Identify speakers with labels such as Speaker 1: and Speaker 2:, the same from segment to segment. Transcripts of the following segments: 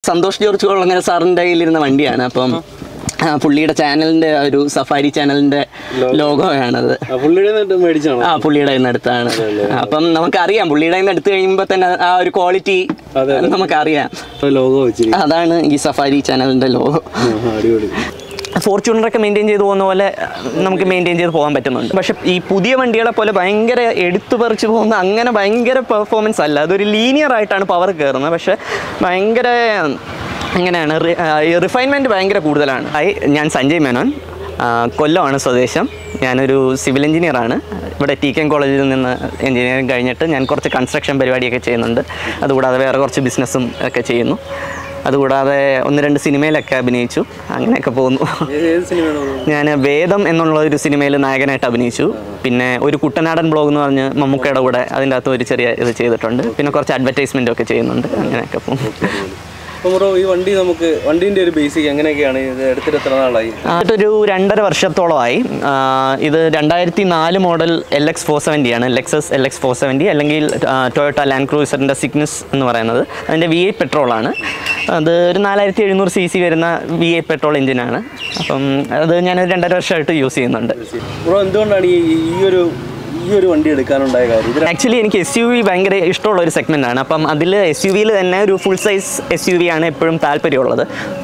Speaker 1: Santhosh George കൊള്ളങ്ങര സാറിൻ്റെ കയ്യിലിരുന്ന വണ്ടിയാണ് അപ്പം ആ, പുള്ളിയുടെ ചാനലിൻ്റെ ഒരു സഫാരി ചാനലിൻ്റെ ലോഗോയാണത്
Speaker 2: ആ, പുള്ളിയുടെ നിന്ന് മേടിച്ചാണോ
Speaker 1: ആ പുള്ളിയുടെ കയ്യിൽ നിന്ന് എടുത്താണ് അപ്പം നമുക്കറിയാം പുള്ളിയുടെ കയ്യിൽ നിന്ന് എടുത്തു കഴിയുമ്പോൾ തന്നെ ആ ഒരു ക്വാളിറ്റി നമുക്കറിയാം
Speaker 2: ലോഗോ വെച്ചിരിക്കും
Speaker 1: അതാണ് ഈ സഫാരി ചാനലിൻ്റെ ലോഗോ
Speaker 2: അടിപൊളി
Speaker 1: ഫോർച്യൂണറൊക്കെ മെയിൻറ്റെയിൻ ചെയ്ത് പോകുന്ന പോലെ നമുക്ക് മെയിൻറ്റെയിൻ ചെയ്ത് പോകാൻ പറ്റുന്നുണ്ട് പക്ഷെ ഈ പുതിയ വണ്ടികളെ പോലെ ഭയങ്കര എടുത്തു പറിച്ച് പോകുന്ന അങ്ങനെ ഭയങ്കര പെർഫോമൻസ് അല്ല അതൊരു ലീനിയർ ആയിട്ടാണ് പവർ കയറുന്നത് പക്ഷെ ഭയങ്കര എങ്ങനെയാണ് റിഫൈൻമെൻറ്റ് ഭയങ്കര കൂടുതലാണ് ഹായ് ഞാൻ സഞ്ജയ് മേനോൻ ആ, കൊല്ലമാണ് സ്വദേശം ഞാനൊരു സിവിൽ എഞ്ചിനീയറാണ് ഇവിടെ ടി കെ എം കോളേജിൽ നിന്ന് എഞ്ചിനീയറിംഗ് കഴിഞ്ഞിട്ട് ഞാൻ കുറച്ച് കൺസ്ട്രക്ഷൻ പരിപാടിയൊക്കെ ചെയ്യുന്നുണ്ട് അതുകൂടാതെ വേറെ കുറച്ച് ബിസിനസ്സും ഒക്കെ ചെയ്യുന്നു അതുകൂടാതെ ഒന്ന് രണ്ട് സിനിമയിലൊക്കെ അഭിനയിച്ചു അങ്ങനെയൊക്കെ പോകുന്നു
Speaker 2: ഏത് ഏത് സിനിമയാണ്
Speaker 1: ഞാൻ വേദം എന്നുള്ള ഒരു സിനിമയിൽ നായകനായിട്ട് അഭിനയിച്ചു പിന്നെ ഒരു കുട്ടനാടൻ ബ്ലോഗ് എന്ന് പറഞ്ഞ് മമ്മൂക്കയുടെ കൂടെ അതിൻ്റെ അകത്ത് ഒരു ചെറിയ ഇത് ചെയ്തിട്ടുണ്ട് പിന്നെ കുറച്ച് അഡ്വർടൈസ്മെൻ്റ് ഒക്കെ ചെയ്യുന്നുണ്ട് അങ്ങനെയൊക്കെ പോകും
Speaker 2: അപ്പോൾ ബ്രോ ഈ വണ്ടി നമുക്ക് വണ്ടീൻ്റെ ഒരു ബേസിക് എങ്ങനെയൊക്കെയാണ് ഇത് എടുത്തിട്ട് എത്ര നാളായി
Speaker 1: ആയിട്ടൊരു രണ്ടര വർഷത്തോളമായി ആ, ഇത് രണ്ടായിരത്തി നാല് model L X four seventy ആണ് Lexus L X four seventy അല്ലെങ്കിൽ ടൊയോട്ട ലാൻഡ് ക്രൂസറിൻ്റെ സിഗ്നസ് എന്ന് പറയുന്നത് അതിൻ്റെ വി ഐ പെട്രോളാണ് അത് ഒരു നാലായിരത്തി എഴുന്നൂറ് സി സി വരുന്ന വി ഐ പെട്രോൾ എഞ്ചിനാണ് അപ്പം അത് ഞാനൊരു രണ്ടര വർഷമായിട്ട് യൂസ് ചെയ്യുന്നുണ്ട്
Speaker 2: ബ്രോ എന്തുകൊണ്ടാണ് ഈ ഈ ഒരു ഈ ഒരു വണ്ടി എടുക്കാനുണ്ടായ കാര്യം ഇത്
Speaker 1: ആക്ച്വലി എനിക്ക് എസ് യു വി ഭയങ്കര ഇഷ്ടമുള്ള ഒരു സെഗ്മെൻ്റ് ആണ് അപ്പം അതിൽ എസ് യു വിയിൽ തന്നെ ഒരു full size S U V ആണ് എപ്പോഴും താല്പര്യമുള്ളത്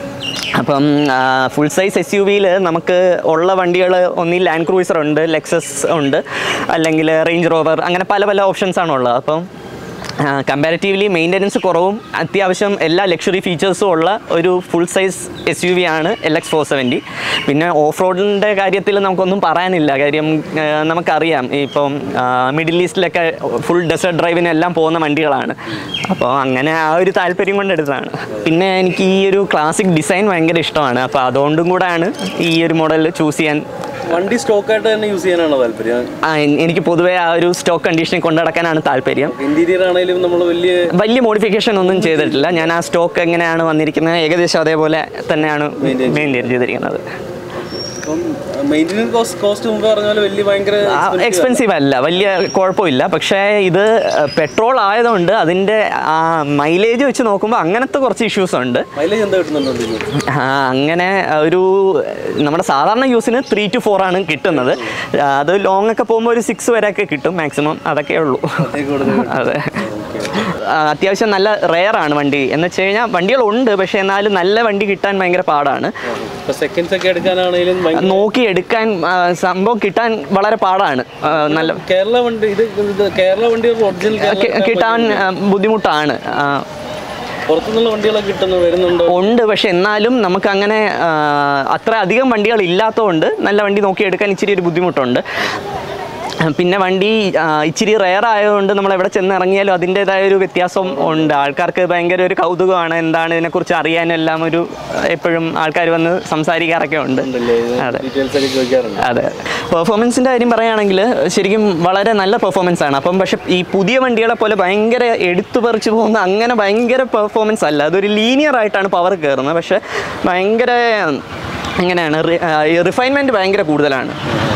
Speaker 1: അപ്പം ഫുൾ സൈസ് എസ് യു വിയിൽ നമുക്ക് ഉള്ള വണ്ടികൾ ഒന്നിൽ ലാൻഡ് ക്രൂസർ ഉണ്ട് ലെക്സസ് ഉണ്ട് അല്ലെങ്കിൽ റേഞ്ച് റോവർ അങ്ങനെ പല പല ഓപ്ഷൻസ് ആണ് ഉള്ളത് അപ്പം കമ്പാരിറ്റീവ്ലി മെയിൻ്റനൻസ് കുറവും അത്യാവശ്യം എല്ലാ ലക്ഷറി ഫീച്ചേഴ്സും ഉള്ള ഒരു full size S U V ആണ് എൽ എക്സ് ഫോർ സെവൻറ്റി പിന്നെ ഓഫ് റോഡിൻ്റെ കാര്യത്തിൽ നമുക്കൊന്നും പറയാനില്ല കാര്യം ആ, നമുക്കറിയാം ഇപ്പം മിഡിൽ ഈസ്റ്റിലൊക്കെ ഫുൾ ഡെസേർട്ട് ഡ്രൈവിനെല്ലാം പോകുന്ന വണ്ടികളാണ് അപ്പോൾ അങ്ങനെ ആ ഒരു താല്പര്യം കൊണ്ട് എടുത്തതാണ് പിന്നെ എനിക്ക് ഈ ഒരു ക്ലാസിക് ഡിസൈൻ ഭയങ്കര ഇഷ്ടമാണ് അപ്പോൾ അതുകൊണ്ടും കൂടെയാണ് ഈ ഒരു മോഡൽ ചൂസ് ചെയ്യാൻ
Speaker 2: വണ്ടി സ്റ്റോക്കായിട്ട് തന്നെ യൂസ് ചെയ്യാനാണോ താല്പര്യം
Speaker 1: ആ, എൻ- എനിക്ക് പൊതുവേ ആ ഒരു സ്റ്റോക്ക് കണ്ടീഷനിൽ കൊണ്ടു നടക്കാനാണ് താല്പര്യം
Speaker 2: ഇന്റീരിയർ ആണെങ്കിലും നമ്മൾ വലിയ
Speaker 1: വലിയ മോഡിഫിക്കേഷൻ ഒന്നും ചെയ്തിട്ടില്ല ഞാൻ ആ സ്റ്റോക്ക് എങ്ങനെയാണ് വന്നിരിക്കുന്നത് ഏകദേശം അതേപോലെ തന്നെയാണ് മെയിൻറ്റെയിൻ ചെയ്തിരിക്കുന്നത്
Speaker 2: ഇപ്പം മെയിൻ്റെനൻസ് കോസ്റ്റ് കോസ്റ്റ് മുമ്പ് പറഞ്ഞ പോലെ വലിയ ഭയങ്കര
Speaker 1: എക്സ്പെൻസീവ് അല്ല വലിയ കുഴപ്പമില്ല പക്ഷേ ഇത് പെട്രോൾ ആയതുകൊണ്ട് അതിൻ്റെ ആ മൈലേജ് വെച്ച് നോക്കുമ്പോൾ അങ്ങനത്തെ കുറച്ച് ഇഷ്യൂസ് ഉണ്ട്
Speaker 2: മൈലേജ് എന്താ കിട്ടുന്നുണ്ടോ ഇതിന്?
Speaker 1: ആ, അങ്ങനെ ഒരു നമ്മുടെ സാധാരണ യൂസിന് ത്രീ ടു ഫോർ ആണ് കിട്ടുന്നത് ആ, അത് ലോങ് ഒക്കെ പോകുമ്പോൾ ഒരു സിക്സ് വരെയൊക്കെ കിട്ടും മാക്സിമം അതൊക്കെ ഉള്ളൂ
Speaker 2: അതേ കൂടുതൽ
Speaker 1: അതെ ആ, അത്യാവശ്യം നല്ല റെയർ ആണ് വണ്ടി എന്ന് വെച്ച് കഴിഞ്ഞാൽ വണ്ടികളുണ്ട് പക്ഷേ എന്നാലും നല്ല വണ്ടി കിട്ടാൻ ഭയങ്കര പാടാണ്
Speaker 2: ഇപ്പൊ സെക്കൻഡ്സ് ഒക്കെ എടുക്കാനാണെങ്കിലും ഭയങ്കര-
Speaker 1: നോക്കി എടുക്കാൻ ആ, സംഭവം കിട്ടാൻ വളരെ പാടാണ് ആ, നല്ല
Speaker 2: കേരള വണ്ടി ഇത് ഇത് കേരള വണ്ടി ഒറിജിനൽ
Speaker 1: കി- കിട്ടാൻ ആ, ബുദ്ധിമുട്ടാണ് ആ,
Speaker 2: പുറത്തുനിന്നുള്ള വണ്ടികളൊക്കെ കിട്ടുന്നു വരുന്നുണ്ടോ
Speaker 1: ഉണ്ട് പക്ഷെ എന്നാലും നമുക്ക് അങ്ങനെ ആ, അത്ര അധികം വണ്ടികൾ ഇല്ലാത്തതുകൊണ്ട് നല്ല വണ്ടി നോക്കി എടുക്കാൻ ഇച്ചിരി ഒരു ബുദ്ധിമുട്ടുണ്ട് പിന്നെ വണ്ടി ആ, ഇച്ചിരി റെയർ ആയതുകൊണ്ട് നമ്മൾ എവിടെ ചെന്ന് ഇറങ്ങിയാലും അതിൻ്റെതായ ഒരു വ്യത്യാസം ഉണ്ട് ആൾക്കാർക്ക് ഭയങ്കര ഒരു കൗതുകമാണ് എന്താണ് ഇതിനെക്കുറിച്ച് അറിയാനെല്ലാം ഒരു എപ്പോഴും ആൾക്കാർ വന്ന് സംസാരിക്കാറൊക്കെ ഉണ്ട് അതെ
Speaker 2: ഡീറ്റെയിൽസ് ഒക്കെ ചോദിക്കാറുണ്ട്
Speaker 1: അതെ പെർഫോമൻസിൻ്റെ കാര്യം പറയുകയാണെങ്കിൽ ശരിക്കും വളരെ നല്ല പെർഫോമൻസ് ആണ് അപ്പം പക്ഷെ ഈ പുതിയ വണ്ടികളെ പോലെ ഭയങ്കര എടുത്തു പറിച്ച് പോകുന്ന അങ്ങനെ ഭയങ്കര പെർഫോമൻസ് അല്ല അതൊരു ലീനിയർ ആയിട്ടാണ് പവർ കയറുന്നത് പക്ഷെ ഭയങ്കര എങ്ങനെയാണ് റിഫൈൻമെൻറ്റ് ഭയങ്കര കൂടുതലാണ്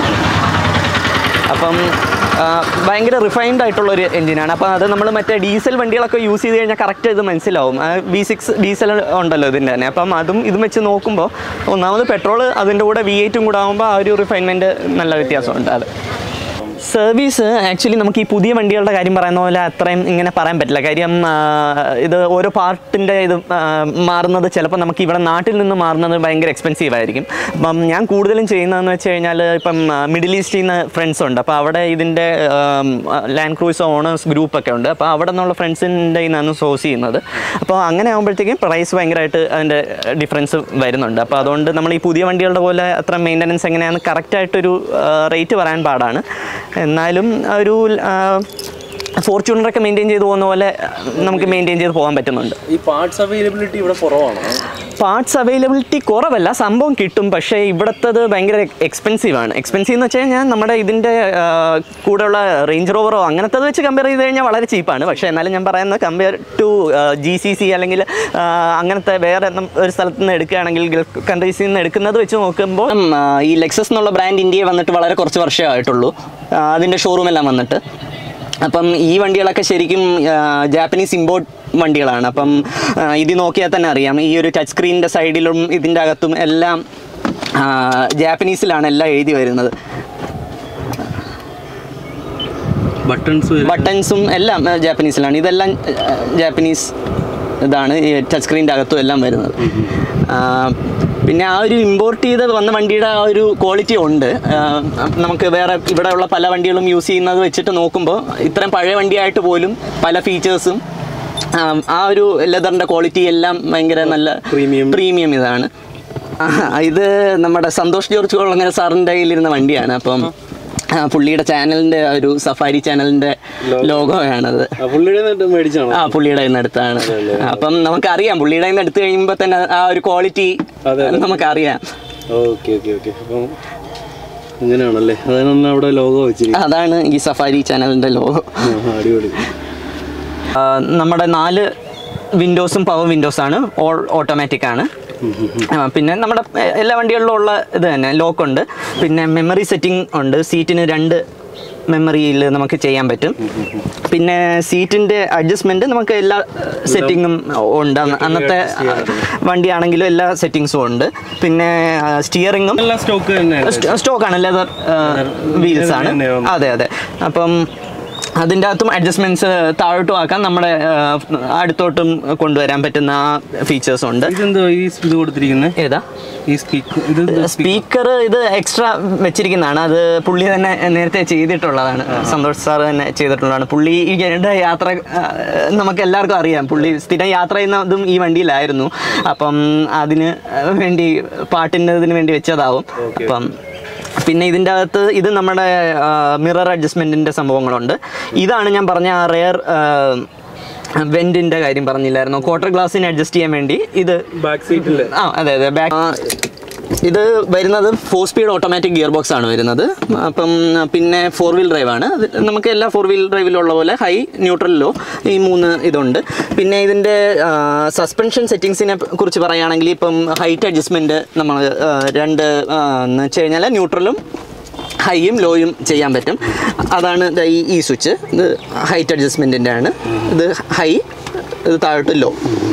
Speaker 1: അപ്പം ആ, ഭയങ്കര റിഫൈൻഡ് ആയിട്ടുള്ള ഒരു എഞ്ചിനാണ് അപ്പോൾ അത് നമ്മൾ മറ്റേ ഡീസൽ വണ്ടികളൊക്കെ യൂസ് ചെയ്ത് കഴിഞ്ഞാൽ കറക്റ്റ് ഇത് മനസ്സിലാവും വി സിക്സ് ഡീസൽ ഉണ്ടല്ലോ ഇതിൻ്റെ തന്നെ അപ്പം അതും ഇതും വെച്ച് നോക്കുമ്പോൾ ഒന്നാമത് പെട്രോൾ അതിൻ്റെ കൂടെ വി എയ്റ്റും കൂടെ ആകുമ്പോൾ ആ ഒരു റിഫൈൻമെൻറ്റ് നല്ല വ്യത്യാസമുണ്ട് അത് സർവീസ് ആക്ച്വലി നമുക്ക് ഈ പുതിയ വണ്ടികളുടെ കാര്യം പറയുന്ന പോലെ അത്രയും ഇങ്ങനെ പറയാൻ പറ്റില്ല കാര്യം ആ, ഇത് ഓരോ പാർട്ടിൻ്റെ ഇത് ആ, മാറുന്നത് ചിലപ്പോൾ നമുക്ക് ഇവിടെ നാട്ടിൽ നിന്ന് മാറുന്നത് ഭയങ്കര എക്സ്പെൻസീവ് ആയിരിക്കും അപ്പം ഞാൻ കൂടുതലും ചെയ്യുന്നതെന്ന് വെച്ച് കഴിഞ്ഞാൽ ഇപ്പം മിഡിൽ ഈസ്റ്റിൽ നിന്ന് ഫ്രണ്ട്സ് ഉണ്ട് അപ്പോൾ അവിടെ ഇതിൻ്റെ ലാൻഡ് ക്രൂസ് ഓണേഴ്സ് ഗ്രൂപ്പൊക്കെ ഉണ്ട് അപ്പോൾ അവിടെ നിന്നുള്ള ഫ്രണ്ട്സിൻ്റെ നിന്നാണ് സോഴ്സ് ചെയ്യുന്നത് അപ്പോൾ അങ്ങനെ ആകുമ്പോഴത്തേക്കും പ്രൈസ് ഭയങ്കരമായിട്ട് അതിൻ്റെ ഡിഫറൻസ് വരുന്നുണ്ട് അപ്പോൾ അതുകൊണ്ട് നമ്മൾ ഈ പുതിയ വണ്ടികളുടെ പോലെ അത്ര മെയിൻ്റനൻസ് എങ്ങനെയാണെന്ന് കറക്റ്റായിട്ടൊരു റേറ്റ് പറയാൻ പാടാണ് എന്നാലും ഒരു ഫോർച്യൂണറൊക്കെ മെയിൻറ്റെയിൻ ചെയ്ത് പോകുന്ന പോലെ നമുക്ക് മെയിൻറ്റെയിൻ ചെയ്ത് പോകാൻ പറ്റുന്നുണ്ട്
Speaker 2: ഈ പാർട്സ് അവൈലബിലിറ്റി ഇവിടെ കുറവാണ്
Speaker 1: പാർട്സ് അവൈലബിലിറ്റി കുറവല്ല സംഭവം കിട്ടും പക്ഷേ ഇവിടുത്തത് ഭയങ്കര എക്സ്പെൻസീവ് ആണ് എക്സ്പെൻസീവ് എന്ന് വെച്ച് കഴിഞ്ഞാൽ നമ്മുടെ ഇതിൻ്റെ ആ, കൂടെയുള്ള റേഞ്ച് റോവറോ അങ്ങനത്തത് വെച്ച് കമ്പയർ ചെയ്ത് കഴിഞ്ഞാൽ വളരെ ചീപ്പാണ് പക്ഷേ എന്നാലും ഞാൻ പറയുന്നത് compare to G C C അല്ലെങ്കിൽ ആ, അങ്ങനത്തെ വേറെ നം- ഒരു സ്ഥലത്ത് നിന്ന് എടുക്കുകയാണെങ്കിൽ ഗൾഫ് കൺട്രീസിൽ നിന്ന് എടുക്കുന്നത് വെച്ച് നോക്കുമ്പോൾ ഉം, ആ, ഈ ലെക്സസ് എന്നുള്ള ബ്രാൻഡ് ഇന്ത്യയിൽ വന്നിട്ട് വളരെ കുറച്ച് വർഷമേ ആയിട്ടുള്ളൂ ആ, അതിൻ്റെ ഷോറൂം എല്ലാം വന്നിട്ട് അപ്പം ഈ വണ്ടികളൊക്കെ ശരിക്കും ആ, ജാപ്പനീസ് ഇമ്പോർട്ട് വണ്ടികളാണ് അപ്പം ആ, ഇത് നോക്കിയാൽ തന്നെ അറിയാം ഈ ഒരു ടച്ച് സ്ക്രീനിൻ്റെ സൈഡിലും ഇതിൻ്റെ അകത്തും എല്ലാം ആ, ജാപ്പനീസിലാണ് എല്ലാം എഴുതി വരുന്നത്
Speaker 2: ബട്ടൺസ്
Speaker 1: ബട്ടൺസും എല്ലാം ആ, ജാപ്പനീസിലാണ് ഇതെല്ലാം ആ, ജാപ്പനീസ് ഇതാണ് ഈ ടച്ച് സ്ക്രീനിൻ്റെ അകത്തും എല്ലാം വരുന്നത് ആ, പിന്നെ ആ ഒരു ഇമ്പോർട്ട് ചെയ്ത് വന്ന വണ്ടിയുടെ ആ ഒരു ക്വാളിറ്റി ഉണ്ട് ആ, നമുക്ക് വേറെ ഇവിടെ ഉള്ള പല വണ്ടികളും യൂസ് ചെയ്യുന്നത് വെച്ചിട്ട് നോക്കുമ്പോൾ ഇത്രയും പഴയ വണ്ടിയായിട്ട് പോലും പല ഫീച്ചേഴ്സും ആ ഒരു ലെതറിൻ്റെ ക്വാളിറ്റി എല്ലാം ഭയങ്കര നല്ല
Speaker 2: Premium.
Speaker 1: പ്രീമിയം ഇതാണ് ആ, ഇത് നമ്മുടെ സന്തോഷ് ജോർജ് കൊള്ളങ്ങര സാറിൻ്റെ കയ്യിലിരുന്ന വണ്ടിയാണ് അപ്പം ആ, പുള്ളിയുടെ ചാനലിൻ്റെ ഒരു സഫാരി ചാനലിൻ്റെ ലോഗോയാണത്
Speaker 2: പുള്ളിയുടെ നിന്ന് മേടിച്ചാണോ
Speaker 1: ആ പുള്ളിയുടെ കയ്യിൽ നിന്ന് എടുത്താണ് അപ്പം നമുക്കറിയാം പുള്ളിയുടെ കയ്യിൽ നിന്ന് എടുത്തു കഴിയുമ്പോൾ തന്നെ ആ ഒരു ക്വാളിറ്റി
Speaker 2: അതെ,
Speaker 1: നമുക്കറിയാം
Speaker 2: ഓക്കെ ഓക്കെ ഓക്കെ അപ്പം അങ്ങനെയാണല്ലേ അതിനൊന്ന് അവിടെ ലോഗോ വെച്ചിരിക്കും
Speaker 1: അതാണ് ഈ സഫാരി ചാനലിൻ്റെ ലോഗോ
Speaker 2: അടിപൊളി
Speaker 1: നമ്മുടെ നാല് വിൻഡോസും പവർ വിൻഡോസ് ആണ് ഓൾ ഓട്ടോമാറ്റിക് ആണ് ആ, പിന്നെ നമ്മുടെ എ- എല്ലാ വണ്ടികളിലും ഉള്ള ഇത് തന്നെ ലോക്ക് ഉണ്ട് പിന്നെ മെമ്മറി സെറ്റിംഗ് ഉണ്ട് സീറ്റിന് രണ്ട് മെമ്മറിയിൽ നമുക്ക് ചെയ്യാൻ പറ്റും പിന്നെ സീറ്റിൻ്റെ അഡ്ജസ്റ്റ്മെൻറ്റ് നമുക്ക് എല്ലാ സെറ്റിങ്ങും ഉണ്ട് അന്ന് അന്നത്തെ വണ്ടിയാണെങ്കിലും എല്ലാ സെറ്റിങ്സും ഉണ്ട് പിന്നെ സ്റ്റിയറിങ്ങും
Speaker 2: എല്ലാ സ്റ്റോക്ക് തന്നെയാണ്
Speaker 1: സ്റ്റോക്ക് ആണ് ലെതർ വീൽസ് ആണ്
Speaker 2: തന്നെയോ?
Speaker 1: അതെ അതെ അപ്പം അതിൻ്റെ അകത്തും അഡ്ജസ്റ്റ്മെന്റ്സ് താഴോട്ടും ആക്കാൻ നമ്മുടെ ആ, അടുത്തോട്ടും കൊണ്ടുവരാൻ പറ്റുന്ന ആ ഫീച്ചേഴ്സ് ഉണ്ട്
Speaker 2: ഇതെന്തോ ഈ ഇത് കൊടുത്തിരിക്കുന്നത്
Speaker 1: ഏതാ
Speaker 2: ഈ സ്പീക്കർ ഇത്
Speaker 1: സ്പീക്കർ ഇത് എക്സ്ട്രാ വെച്ചിരിക്കുന്നതാണ് അത് പുള്ളി തന്നെ നേരത്തെ ചെയ്തിട്ടുള്ളതാണ് സന്തോഷ് സാർ തന്നെ ചെയ്തിട്ടുള്ളതാണ് പുള്ളി ഈ ഗരുഡ യാത്ര ആ, നമുക്ക് എല്ലാവർക്കും അറിയാം പുള്ളി സ്ഥിരം യാത്ര ചെയ്യുന്നതും ഈ വണ്ടിയിലായിരുന്നു അപ്പം അതിന് വേണ്ടി പാട്ടിൻ്റെ ഇതിന് വേണ്ടി വെച്ചതാവും അപ്പം പിന്നെ ഇതിൻ്റെ അകത്ത് ഇത് നമ്മുടെ മിറർ അഡ്ജസ്റ്റ്മെൻറ്റിൻ്റെ സംഭവങ്ങളുണ്ട് ഇതാണ് ഞാൻ പറഞ്ഞ ആ റെയർ വെൻറ്റിൻ്റെ കാര്യം പറഞ്ഞില്ലായിരുന്നു ക്വാർട്ടർ ഗ്ലാസ്സിന് അഡ്ജസ്റ്റ് ചെയ്യാൻ വേണ്ടി ഇത്
Speaker 2: ബാക്ക് സീറ്റില്
Speaker 1: ആ അതെ അതെ ബാക്ക് ഇത് വരുന്നത് four speed automatic gear box ആണ് വരുന്നത് അപ്പം പിന്നെ ഫോർ വീൽ ഡ്രൈവ് ആണ് അത് നമുക്ക് എല്ലാ ഫോർ വീൽ ഡ്രൈവിലുള്ള പോലെ ഹൈ ന്യൂട്രലിലോ ഈ മൂന്ന് ഇതുണ്ട് പിന്നെ ഇതിൻ്റെ സസ്പെൻഷൻ സെറ്റിങ്സിനെ കുറിച്ച് പറയുകയാണെങ്കിൽ ഇപ്പം ഹൈറ്റ് അഡ്ജസ്റ്റ്മെൻറ്റ് നമ്മൾ ആ, രണ്ട് ആ, എന്ന് വെച്ച് കഴിഞ്ഞാൽ ന്യൂട്രലും ഹൈയും ലോയും ചെയ്യാൻ പറ്റും അതാണ് ദാ ഈ ഈ സ്വിച്ച് ഇത് ഹൈറ്റ് അഡ്ജസ്റ്റ്മെൻറ്റിൻ്റെ ആണ് ഇത് ഹൈ ഇത് താഴോട്ട് ലോ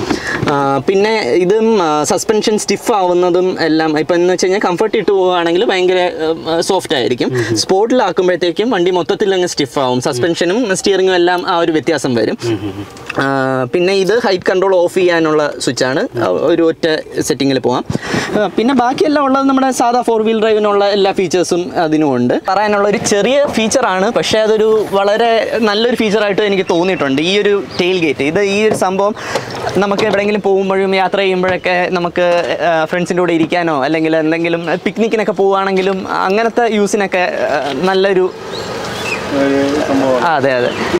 Speaker 1: പിന്നെ ഇതും സസ്പെൻഷൻ സ്റ്റിഫ് ആവുന്നതും എല്ലാം ഇപ്പം എന്ന് വെച്ച് കഴിഞ്ഞാൽ കംഫർട്ട് ഇട്ട് പോവുകയാണെങ്കിൽ ഭയങ്കര സോഫ്റ്റ് ആയിരിക്കും സ്പോർട്ടിലാക്കുമ്പോഴത്തേക്കും വണ്ടി മൊത്തത്തിൽ അങ്ങ് സ്റ്റിഫ് ആവും സസ്പെൻഷനും സ്റ്റിയറിങ്ങും എല്ലാം ആ ഒരു വ്യത്യാസം വരും ആ, പിന്നെ ഇത് ഹൈറ്റ് കൺട്രോൾ ഓഫ് ചെയ്യാനുള്ള സ്വിച്ചാണ് ഒരു ഒറ്റ സെറ്റിങ്ങിൽ പോവാം ആ, പിന്നെ ബാക്കിയെല്ലാം ഉള്ളത് നമ്മുടെ സാധാ ഫോർ വീൽ ഡ്രൈവിനുള്ള എല്ലാ ഫീച്ചേഴ്സും അതിനും ഉണ്ട് പറയാനുള്ള ഒരു ചെറിയ ഫീച്ചറാണ് പക്ഷേ അതൊരു വളരെ നല്ലൊരു ഫീച്ചറായിട്ട് എനിക്ക് തോന്നിയിട്ടുണ്ട് ഈ ഒരു ടെയിൽ ഗേറ്റ് ഇത് ഈ ഒരു സംഭവം നമുക്ക് എവിടെയെങ്കിലും പോകുമ്പോഴും യാത്ര ചെയ്യുമ്പോഴൊക്കെ നമുക്ക് ഫ്രണ്ട്സിൻ്റെ കൂടെ ഇരിക്കാനോ അല്ലെങ്കിൽ എന്തെങ്കിലും പിക്നിക്കിനൊക്കെ പോവുകയാണെങ്കിലും അങ്ങനത്തെ യൂസിനൊക്കെ ആ, നല്ലൊരു
Speaker 2: ഒരു സംഭവം
Speaker 1: ആ, അതെ അതെ